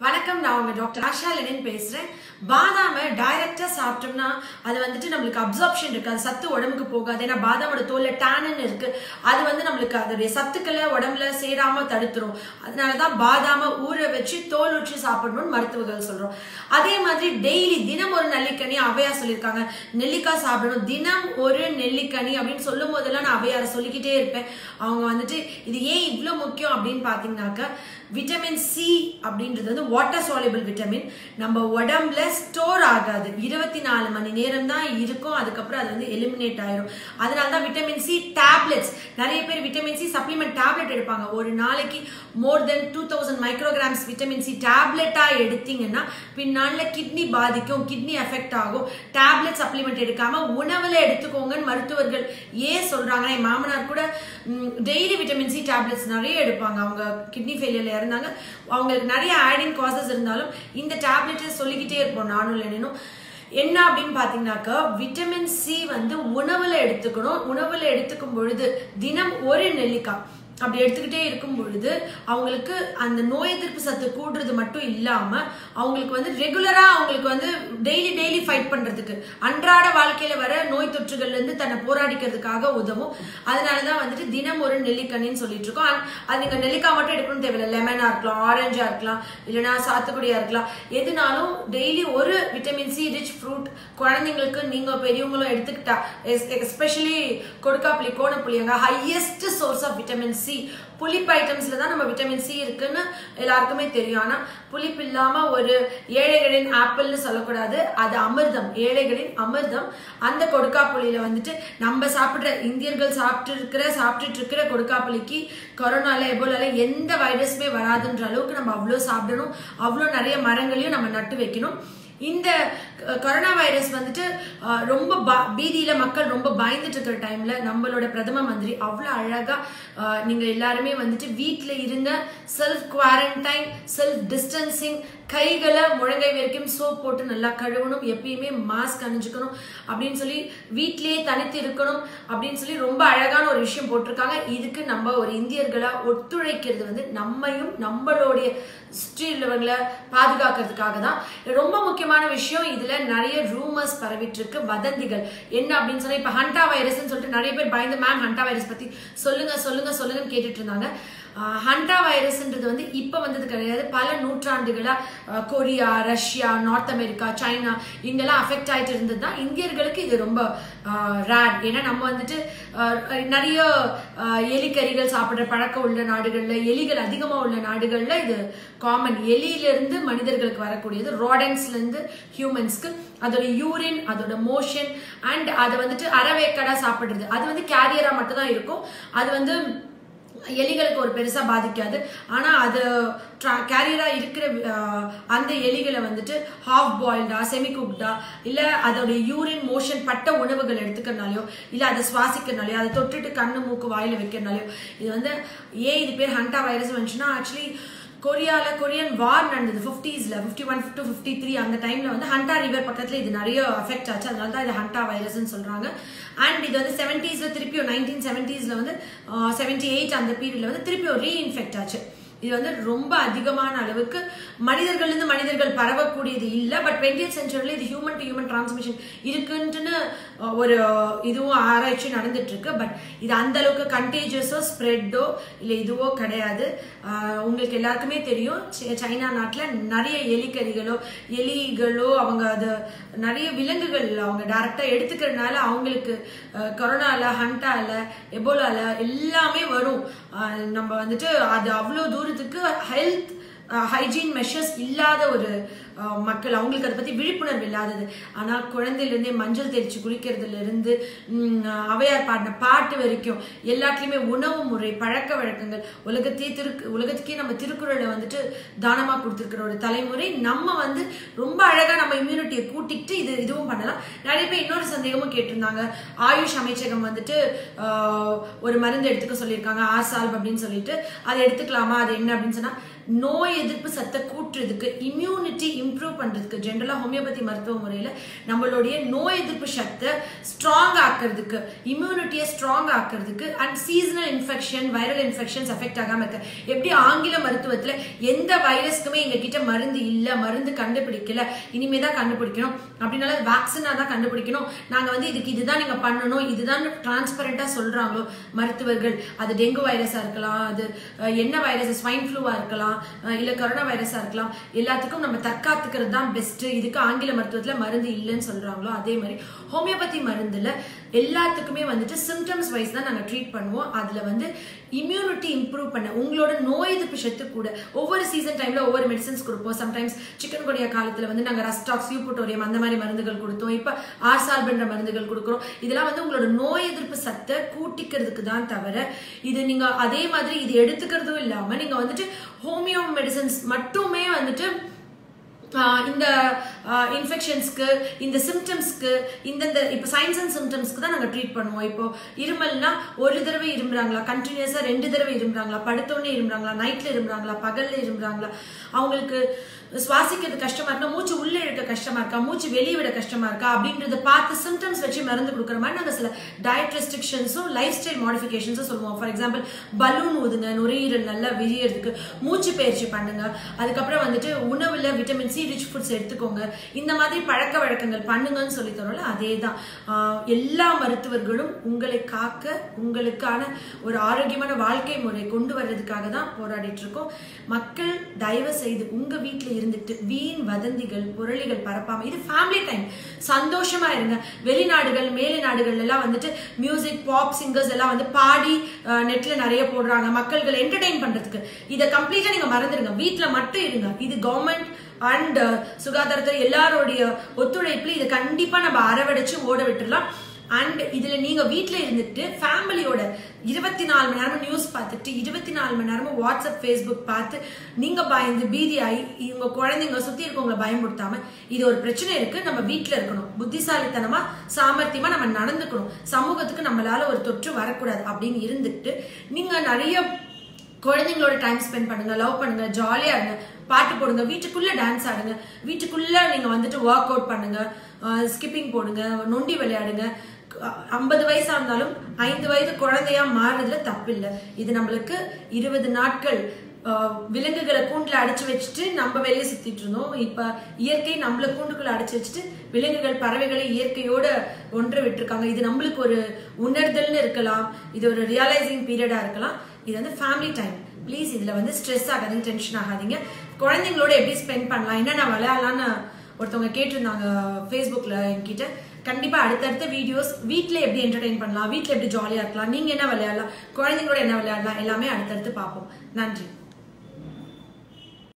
வணக்கம் நான் உங்க டாக்டர் ஆஷா லெனின் பேசுறேன் பாதாம டைரக்டா சாப்பிட்டோம்னா அது வந்துட்டு நம்மளுக்கு அப்சார்ப்ஷன் இருக்கு அது சத்து உடம்புக்கு போகாது ஏன்னா பாதாமோட தோல்ல டேனன் இருக்கு அது வந்து நம்மளுக்கு அதோடைய சத்துக்களை உடம்புல சேராம தடுத்துரும் அதனாலதான் பாதாம ஊற வச்சு தோல் உற்றி சாப்பிடணும்னு மருத்துவர்கள் சொல்றோம் அதே மாதிரி டெய்லி தினம் ஒரு நெல்லிக்கனி அவையா சொல்லியிருக்காங்க நெல்லிக்காய் சாப்பிடணும் தினம் ஒரு நெல்லிக்கனி அப்படின்னு சொல்லும் போதெல்லாம் நான் அவையார சொல்லிக்கிட்டே இருப்பேன் அவங்க வந்துட்டு இது ஏன் இவ்வளோ முக்கியம் அப்படின்னு பார்த்தீங்கன்னாக்க விட்டமின் சி அப்படின்றது வந்து வாட்டர் சாலிபிள் விட்டமின் நம்ம உடம்புல ஸ்டோர் ஆகாது இருபத்தி நாலு மணி நேரம் தான் இருக்கும் அதுக்கப்புறம் அது வந்து எலிமினேட் ஆயிரும் அதனால தான் விட்டமின் சி டேப்லெட்ஸ் நிறைய பேர் விட்டமின் சி சப்ளிமெண்ட் டேப்லெட் எடுப்பாங்க ஒரு நாளைக்கு more then two thousand micrograms vitamin C டேப்லெட்டா எடுத்தீங்கன்னா பின்னால கிட்னி பாதிக்கும் கிட்னி எஃபெக்ட் ஆகும் டேப்லெட் சப்ளிமெண்ட் எடுக்காம உணவுல எடுத்துக்கோங்கன்னு மருத்துவர்கள் ஏன் சொல்றாங்கன்னா என் மாமனார் கூட டெய்லி விட்டமின் சி டேப்லெட்ஸ் நிறைய எடுப்பாங்க அவங்க கிட்னி ஃபெயிலியர்ல இருந்தாங்க அவங்களுக்கு நிறைய ஆடிங் காசஸ் இருந்தாலும் இந்த டேப்லெட்டை சொல்லிக்கிட்டே இருப்போம் நானும் இல்லைனும் என்ன அப்படின்னு பார்த்தீங்கன்னாக்கா விட்டமின் சி வந்து உணவுல எடுத்துக்கணும் உணவுல எடுத்துக்கும் பொழுது தினம் ஒரு நெல்லிக்காய் அப்படி எடுத்துக்கிட்டே இருக்கும் பொழுது அவங்களுக்கு அந்த நோய் எதிர்ப்பு சத்து கூடுறது மட்டும் இல்லாம அவங்களுக்கு வந்து ரெகுலரா அவங்களுக்கு வந்து டெய்லி டெய்லி ஃபைட் பண்றதுக்கு அன்றாட வாழ்க்கையில வர நோய் தொற்றுகள்ல இருந்து தன்னை போராடிக்கிறதுக்காக உதவும் அதனாலதான் வந்துட்டு தினம் ஒரு நெல்லிக்கனின்னு சொல்லிட்டு இருக்கோம் And அது நீங்க நெல்லிக்காய் மட்டும் எடுக்கணும் தேவையில்லை லெமனா இருக்கலாம் ஆரஞ்சா இருக்கலாம் இல்லைன்னா சாத்துக்குடியா இருக்கலாம் எதுனாலும் டெய்லி ஒரு விட்டமின் சி ரிச் ஃப்ரூட் குழந்தைங்களுக்கு நீங்க பெரியவங்களும் எடுத்துக்கிட்டா எஸ்பெஷலி கொடுக்காப்புளி கோணப்புளியங்க highest source of vitamin C புளிப்பு ஐட்டம்ஸ்ல தான் நம்ம விட்டமின் சி இருக்குன்னு எல்லாருக்குமே தெரியும் ஆனா புளிப்பு இல்லாம ஒரு ஏழைகளின் ஆப்பிள்னு சொல்லக்கூடாது அது அமிர்தம் ஏழைகளின் அமிர்தம் அந்த கொடுக்காப்புளியில வந்துட்டு நம்ம சாப்பிடுற இந்தியர்கள் சாப்பிட்டு இருக்கிற சாப்பிட்டுட்டு இருக்கிற கொடுக்காப்புளிக்கு கொரோனால எபோலால எந்த வைரஸுமே வராதுன்ற அளவுக்கு நம்ம அவ்வளோ சாப்பிடணும் அவ்வளோ நிறைய மரங்களையும் நம்ம நட்டு வைக்கணும் இந்த கொரோனா வைரஸ் வந்துட்டு அஹ், ரொம்ப ப- பீதியில மக்கள் ரொம்ப பயந்துட்டு இருக்கிற டைம்ல நம்மளோட பிரதம மந்திரி அவ்வளோ அழகா அஹ், நீங்க எல்லாருமே வந்துட்டு வீட்ல இருங்க செல்ஃப் குவாரண்டைன் செல்ஃப் டிஸ்டன்சிங் கைகளை முழங்கை வரைக்கும் சோப் போட்டு நல்லா கழுவணும் எப்பயுமே மாஸ்க் அணிஞ்சுக்கணும் அப்படின்னு சொல்லி வீட்லயே தனித்து இருக்கணும் அப்படின்னு சொல்லி ரொம்ப அழகான ஒரு விஷயம் போட்டிருக்காங்க இதுக்கு நம்ம ஒரு இந்தியர்களா ஒத்துழைக்கிறது வந்து நம்மையும் நம்மளுடைய சுற்றி உள்ளவங்களை பாதுகாக்கிறதுக்காக தான் ரொம்ப முக்கியமான விஷயம் இதுல நிறைய ரூமர்ஸ் பரவிட்டு இருக்கு வதந்திகள் என்ன அப்படின்னு சொன்னா இப்ப ஹண்டா வைரஸ்னு சொல்லிட்டு நிறைய பேர் பயந்து மேம் ஹண்டா வைரஸ் பத்தி சொல்லுங்க சொல்லுங்க சொல்லுங்கன்னு கேட்டுட்டு இருந்தாங்க ஆஹ் ஹண்டா வைரஸ்ன்றது வந்து இப்ப வந்தது கிடையாது பல நூற்றாண்டுகளா ஆஹ் Korea Russia North America China இங்கெல்லாம் அஃபெக்ட் ஆயிட்டு இருந்தது தான் இந்தியர்களுக்கு இது ரொம்ப ரேட் ஏன்னா நம்ம வந்துட்டு ஆஹ் நிறைய ஆஹ் எலிக்கறிகள் சாப்பிடுற பழக்கம் உள்ள நாடுகள்ல எலிகள் அதிகமா உள்ள நாடுகள்ல இது காமன் எலியில இருந்து மனிதர்களுக்கு வரக்கூடியது ராடன்ஸ்ல இருந்து ஹியூமன்ஸ்க்கு அதோட யூரின் அதோட மோஷன் அண்ட் அதை வந்துட்டு அறவேக்கடா சாப்பிடுறது அது வந்து கேரியரா மட்டும் தான் இருக்கும் அது வந்து எலிகளுக்கு ஒரு பெருசா பாதிக்காது ஆனா அது கேரியரா இருக்கிற அஹ், அந்த எலிகளை வந்துட்டு ஹாஃப் பாயில்டா செமி குக்டா இல்ல அதோட யூரின் மோஷன் பட்ட உணவுகள் எடுத்துக்கிறனாலயோ இல்ல அதை சுவாசிக்கிறனாலயோ அதை தொட்டுட்டு கண்ணு மூக்கு வாயில வைக்கிறனாலயோ இது வந்து ஏன் இது பேர் ஹண்டா வைரஸ் வந்துச்சுன்னா ஆக்சுவலி கொரியால கொரியன் வார் நடந்தது ஃபிஃப்டிஸ்ல fifty one to fifty three அந்த டைம்ல வந்து ஹண்டா ரிவர் பக்கத்துல இது நிறைய அஃபெக்ட் ஆச்சு அதனால தான் இது ஹண்டா வைரஸ்னு சொல்றாங்க அண்ட் இது வந்து செவன்டீஸ்ல திருப்பியும் நைன்டீன் செவன்டீஸ்ல வந்து செவன்டி எயிட் அந்த பீரியட்ல வந்து திருப்பியும் ரீஇன்ஃபெக்ட் ஆச்சு இது வந்து ரொம்ப அதிகமான அளவுக்கு மனிதர்கள் இருந்து மனிதர்கள் பரவக்கூடியது இல்லை பட் டுவெண்ட்டியத் சென்ச்சுரியில் இது ஹியூமன் டு ஹியூமன் டிரான்ஸ்மிஷன் இருக்குன்ட்டுன்னு அஹ், ஒரு இதுவும் ஆராய்ச்சி நடந்துட்டு இருக்கு பட் இது அந்த அளவுக்கு கண்டேஜியஸோ ஸ்ப்ரெட்டோ இல்லை இதுவோ கிடையாது அஹ், உங்களுக்கு எல்லாருக்குமே தெரியும் சை- சைனா நாட்டில் நிறைய எலிக்கறிகளோ எலிகளோ அவங்க அது நிறைய விலங்குகள் அவங்க டைரக்டா எடுத்துக்கிறதுனால அவங்களுக்கு அஹ், கொரோனால ஹண்டால எபோலால எல்லாமே வரும் அஹ், நம்ம வந்துட்டு அது அவ்வளோ தூரத்துக்கு ஹெல்த் ஹைஜீன் மெஷர்ஸ் இல்லாத ஒரு அஹ், மக்கள் அவங்களுக்கு அதை பத்தி விழிப்புணர்வு இல்லாதது ஆனா குழந்தையில இருந்தே மஞ்சள் தேய்ச்சி குளிக்கிறதுல இருந்து உம், அவையார் பாடின பாட்டு வரைக்கும் எல்லாத்துலயுமே உணவு முறை பழக்க வழக்கங்கள் உலகத்தையே திரு உலகத்துக்கே நம்ம திருக்குறளை வந்துட்டு தானமா கொடுத்துருக்கிற ஒரு தலைமுறை நம்ம வந்து ரொம்ப அழகா நம்ம இம்யூனிட்டியை கூட்டிக்கிட்டு இது இதுவும் பண்ணலாம் நிறைய பேர் இன்னொரு சந்தேகமும் கேட்டிருந்தாங்க ஆயுஷ் அமைச்சகம் வந்துட்டு ஆஹ், ஒரு மருந்து எடுத்துக்க சொல்லியிருக்காங்க ஆசால்ப் அப்படின்னு சொல்லிட்டு அதை எடுத்துக்கலாமா அது என்ன அப்படின்னு சொன்னா நோய் எதிர்ப்பு சத்தை கூட்டுறதுக்கு இம்யூனிட்டி இம்ப்ரூவ் பண்றதுக்கு ஜென்ரலா ஹோமியோபதி மருத்துவ முறையில நம்மளுடைய நோய் எதிர்ப்பு சக்தை ஸ்ட்ராங் ஆக்குறதுக்கு இம்யூனிட்டியை ஸ்ட்ராங் ஆக்குறதுக்கு and seasonal infection viral infections affect ஆகாம இருக்கு எப்படி ஆங்கில மருத்துவத்துல எந்த வைரஸ்க்குமே எங்க கிட்ட மருந்து இல்ல மருந்து கண்டுபிடிக்கல இனிமே தான் கண்டுபிடிக்கணும் அப்படின்னால வேக்சினா தான் கண்டுபிடிக்கணும் நாங்க வந்து இதுக்கு இதுதான் நீங்க பண்ணணும் இதுதான் டிரான்ஸ்பரண்டா சொல்றாங்களோ மருத்துவர்கள் அது டெங்கு வைரஸா இருக்கலாம் அது அஹ், என்ன வைரஸ் ஸ்வைன் ஃப்ளூவா இருக்கலாம் அஹ், இல்ல கொரோனா வைரஸா இருக்கலாம் எல்லாத்துக்கும் நம்ம தற்காத்துக்கிறது தான் பெஸ்ட் இதுக்கு ஆங்கில மருத்துவத்துல மருந்து இல்லைன்னு சொல்றாங்களோ அதே மாதிரி ஹோமியோபதி மருந்துல எல்லாத்துக்குமே வந்துட்டு சிம்டம்ஸ் வைஸ் தான் நாங்க ட்ரீட் பண்ணுவோம் அதுல வந்து இம்யூனிட்டி இம்ப்ரூவ் பண்ண உங்களோட நோய் எதிர்ப்பு சத்து கூட ஒவ்வொரு சீசன் டைம்ல ஒவ்வொரு மெடிசன்ஸ் கொடுப்போம் சம்டைம்ஸ் சிக்கன் கொடியா காலத்துல வந்து நாங்க ரஸ்டாக்ஸ் யூபுட்டோரியம் அந்த மாதிரி மருந்துகள் கொடுத்தோம் இப்ப ஆர்சால்பன்ற மருந்துகள் கொடுக்குறோம் இதெல்லாம் வந்து உங்களோட நோய் எதிர்ப்பு சத்தை கூட்டிக்கிறதுக்கு தான் தவிர இது நீங்க அதே மாதிரி இது எடுத்துக்கிறதும் இல்லாம நீங்க வந்துட்டு ஹோமியோ மெடிசன்ஸ் மட்டுமே வந்துட்டு ஆஹ் இந்த இன்ஃபெக்ஷன்ஸ்க்கு இந்த சிம்டம்ஸ்க்கு இந்தந்த இப்போ சைன்ஸ் அண்ட் சிம்டம்ஸ்க்கு தான் நாங்கள் ட்ரீட் பண்ணுவோம் இப்போ இருமல்னா ஒரு தடவை இரும்புறாங்களா கண்டினியூஸாக ரெண்டு தடவை இரும்புறாங்களா படுத்தோடனே இரும்புறாங்களா நைட்டில் இரும்புறாங்களா பகலில் இரும்புறாங்களா அவங்களுக்கு சுவாசிக்கிறது கஷ்டமா இருக்கா மூச்சு உள்ள இழுக்க கஷ்டமா இருக்கா மூச்சு வெளியே விட கஷ்டமா இருக்கா அப்படின்றத பார்த்து சிம்டம்ஸ் வச்சு மருந்து கொடுக்குற மாதிரி நாங்கள் சில டயட் ரெஸ்ட்ரிக்ஷன்ஸும் லைஃப் ஸ்டைல் மாடிஃபிகேஷன்ஸும் சொல்லுவோம் ஃபார் எக்ஸாம்பிள் பலூன் ஊதுங்க நுரையீரல் நல்லா விரியறதுக்கு மூச்சு பயிற்சி பண்ணுங்க அதுக்கப்புறம் வந்துட்டு உணவுல விட்டமின் சி ரிச் ஃபுட்ஸ் எடுத்துக்கோங்க இந்த மாதிரி பழக்க வழக்கங்கள் பண்ணுங்கன்னு சொல்லி தரோம்ல அதே தான் எல்லா மருத்துவர்களும் உங்களை காக்க உங்களுக்கான ஒரு ஆரோக்கியமான வாழ்க்கை முறை கொண்டு வர்றதுக்காக தான் போராடிட்டு இருக்கோம் மக்கள் தயவு செய்து உங்க வீட்டில் இருந்துட்டு வீண் வதந்திகள் புரளிகள் பரப்பாம இது ஃபேமிலி டைம் சந்தோஷமா இருங்க வெளிநாடுகள் மேலை நாடுகள் எல்லாம் வந்துட்டு மியூசிக் பாப் சிங்கர்ஸ் எல்லாம் வந்து பாடி நெட்ல நிறைய போடுறாங்க மக்கள்களை என்டர்டெயின் பண்றதுக்கு இதை கம்ப்ளீட்டா நீங்க மறந்துடுங்க வீட்ல மட்டும் இருங்க இது கவர்மெண்ட் அண்ட் சுகாதாரத்துறை எல்லாருடைய ஒத்துழைப்புல இதை கண்டிப்பா நம்ம அரவடைச்சு ஓட விட்டுறலாம் அண்ட் இதுல நீங்க வீட்ல இருந்துட்டு ஃபேமிலியோட இருபத்தி நாலு மணி நேரமும் நியூஸ் பார்த்துட்டு இருபத்தி நாலு மணி நேரமும் வாட்ஸ்அப் ஃபேஸ்புக் பார்த்து நீங்க பயந்து பீதி ஆகி இவங்க குழந்தைங்க சுத்தி இருக்கவங்களை பயமுடுத்தாம இது ஒரு பிரச்சனை இருக்கு நம்ம வீட்ல இருக்கணும் புத்திசாலித்தனமா சாமர்த்தியமா நம்ம நடந்துக்கணும் சமூகத்துக்கு நம்மளால ஒரு தொற்று வரக்கூடாது அப்படின்னு இருந்துட்டு நீங்க நிறைய குழந்தைங்களோட டைம் ஸ்பெண்ட் பண்ணுங்க லவ் பண்ணுங்க ஜாலியா இருங்க பாட்டு போடுங்க வீட்டுக்குள்ள டான்ஸ் ஆடுங்க வீட்டுக்குள்ள நீங்க வந்துட்டு ஒர்க் அவுட் பண்ணுங்க ஸ்கிப்பிங் போடுங்க நொண்டி விளையாடுங்க ஐம்பது வயசா இருந்தாலும் ஐந்து வயது குழந்தையா மாறுறதுல தப்பில்லை இது நம்மளுக்கு இருபது நாட்கள் ஆஹ், விலங்குகளை கூண்டுல அடைச்சு வச்சுட்டு நம்ம வெளியே சுத்திட்டு இருந்தோம் இப்ப இயற்கை நம்மள கூண்டுக்குள்ள அடைச்சு வச்சுட்டு விலங்குகள் பறவைகளை இயற்கையோட ஒன்று விட்டுருக்காங்க இது நம்மளுக்கு ஒரு உணர்தல்னு இருக்கலாம் இது ஒரு ரியலைசிங் பீரியடா இருக்கலாம் இது வந்து ஃபேமிலி டைம் ப்ளீஸ் இதுல வந்து ஸ்ட்ரெஸ் ஆகாதீங்க டென்ஷன் ஆகாதீங்க குழந்தைங்களோட எப்படி ஸ்பெண்ட் பண்ணலாம் என்னென்ன விளையாடலாம்னு ஒருத்தவங்க கேட்டிருந்தாங்க ஃபேஸ்புக்கில் என்கிட்ட கண்டிப்பா அடுத்தடுத்த வீடியோஸ் வீட்டில் எப்படி என்டர்டெயின் பண்ணலாம் வீட்டில் எப்படி ஜாலியாக இருக்கலாம் நீங்க என்ன விளையாடலாம் குழந்தைங்களோட என்ன விளையாடலாம் எல்லாமே அடுத்தடுத்து பார்ப்போம் நன்றி